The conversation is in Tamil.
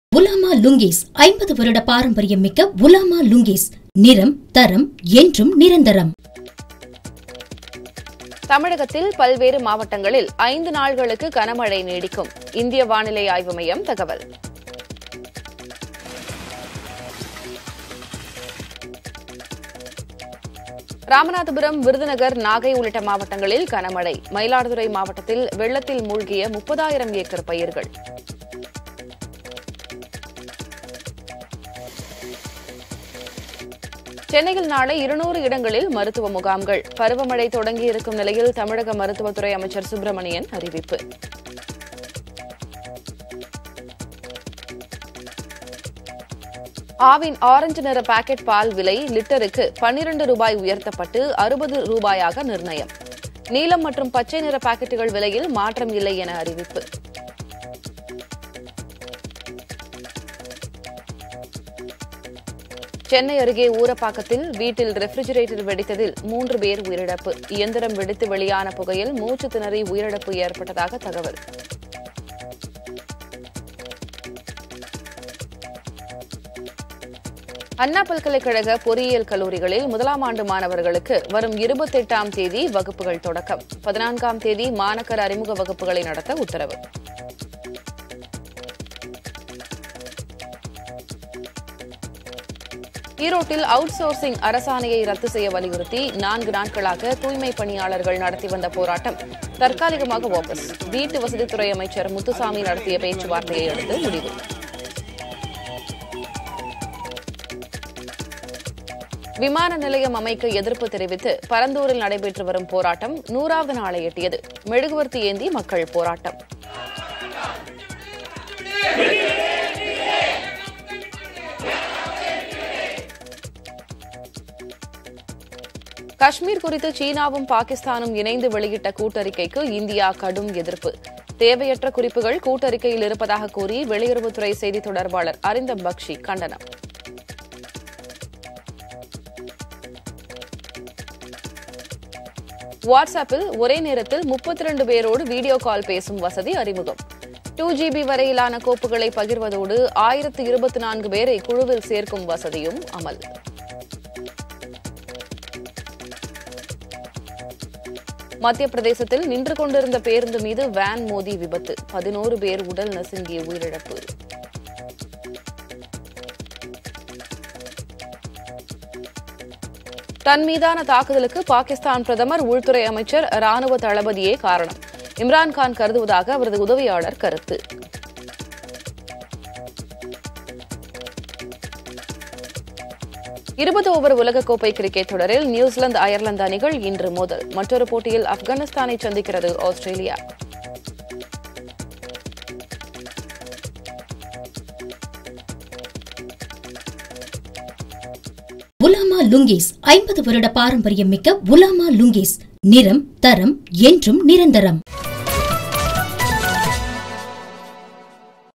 உலாமா லுங்கீஸ் ஐம்பது வருட பாரம்பரியம் மிக்க உலாமா லுங்கீஸ் நிறம் தரம் என்றும் நிரந்தரம் தமிழகத்தில் பல்வேறு மாவட்டங்களில் ஐந்து நாள்களுக்கு கனமழை நீடிக்கும் இந்திய வானிலை ஆய்வு மையம் தகவல் ராமநாதபுரம் விருதுநகர் நாகை உள்ளிட்ட மாவட்டங்களில் கனமழை மயிலாடுதுறை மாவட்டத்தில் வெள்ளத்தில் மூழ்கிய முப்பதாயிரம் ஏக்கர் பயிர்கள் சென்னையில் நாளை இருநூறு இடங்களில் மருத்துவ முகாம்கள் பருவமழை தொடங்கியிருக்கும் நிலையில் தமிழக மருத்துவத்துறை அமைச்சர் சுப்பிரமணியன் அறிவிப்பு ஆவின் ஆரஞ்சு நிற பாக்கெட் பால் விலை லிட்டருக்கு பன்னிரண்டு ரூபாய் உயர்த்தப்பட்டு அறுபது ரூபாயாக நிர்ணயம் நீலம் மற்றும் பச்சை நிற பாக்கெட்டுகள் விலையில் மாற்றம் இல்லை என அறிவிப்பு சென்னை அருகே ஊரப்பாக்கத்தில் வீட்டில் ரெஃப்ரிஜரேட்டர் வெடித்ததில் மூன்று பேர் உயிரிழப்பு இயந்திரம் வெடித்து வெளியான புகையில் மூச்சு திணறி உயிரிழப்பு ஏற்பட்டதாக தகவல் அண்ணா பல்கலைக்கழக பொறியியல் கல்லூரிகளில் முதலாம் ஆண்டு மாணவர்களுக்கு வரும் இருபத்தெட்டாம் தேதி வகுப்புகள் தொடக்கம் பதினான்காம் தேதி மாணக்கர் அறிமுக வகுப்புகளை நடத்த உத்தரவு ஈரோட்டில் அவுட் சோர்சிங் அரசாணையை ரத்து செய்ய வலியுறுத்தி நான்கு நாட்களாக தூய்மை பணியாளர்கள் நடத்தி வந்த போராட்டம் தற்காலிகமாக வாபஸ் வீட்டு வசதித்துறை அமைச்சர் முத்துசாமி நடத்திய பேச்சுவார்த்தையை அடுத்து முடிவு விமான நிலையம் அமைக்க எதிர்ப்பு தெரிவித்து பரந்தூரில் நடைபெற்று வரும் போராட்டம் நூறாவது நாளை எட்டியது மெழுகுவர்த்தி ஏந்தி மக்கள் போராட்டம் காஷ்மீர் குறித்து சீனாவும் பாகிஸ்தானும் இணைந்து வெளியிட்ட கூட்டறிக்கைக்கு இந்தியா கடும் எதிர்ப்பு தேவையற்ற குறிப்புகள் கூட்டறிக்கையில் இருப்பதாக கூறி வெளியுறவுத்துறை செய்தி தொடர்பாளர் அரிந்தம் பக்ஷி கண்டனம் வாட்ஸ்அப்பில் ஒரே நேரத்தில் முப்பத்தி ரெண்டு பேரோடு வீடியோ கால் பேசும் வசதி அறிமுகம் டூ ஜிபி வரையிலான கோப்புகளை பகிர்வதோடு ஆயிரத்து இருபத்தி நான்கு பேரை குழுவில் சேர்க்கும் வசதியும் அமல் மத்திய பிரதேசத்தில் நின்று கொண்டிருந்த பேருந்து மீது வேன் மோதி விபத்து பதினோரு பேர் உடல் நசுங்கிய உயிரிழப்பு தன் மீதான தாக்குதலுக்கு பாகிஸ்தான் பிரதமர் உள்துறை அமைச்சர் ராணுவ தளபதியே காரணம் இம்ரான்கான் கருதுவதாக அவரது உதவியாளர் கருத்து இருபது ஓவர் உலகக்கோப்பை கிரிக்கெட் தொடரில் நியூசிலாந்து அயர்லாந்து அணிகள் இன்று மோதல் மற்றொரு போட்டியில் ஆப்கானிஸ்தானை சந்திக்கிறது ஆஸ்திரேலியா உலாமா லுங்கீஸ் ஐம்பது வருட பாரம்பரியம் மிக்க உலாமா லுங்கீஸ் நிறம் தரம் என்றும் நிரந்தரம்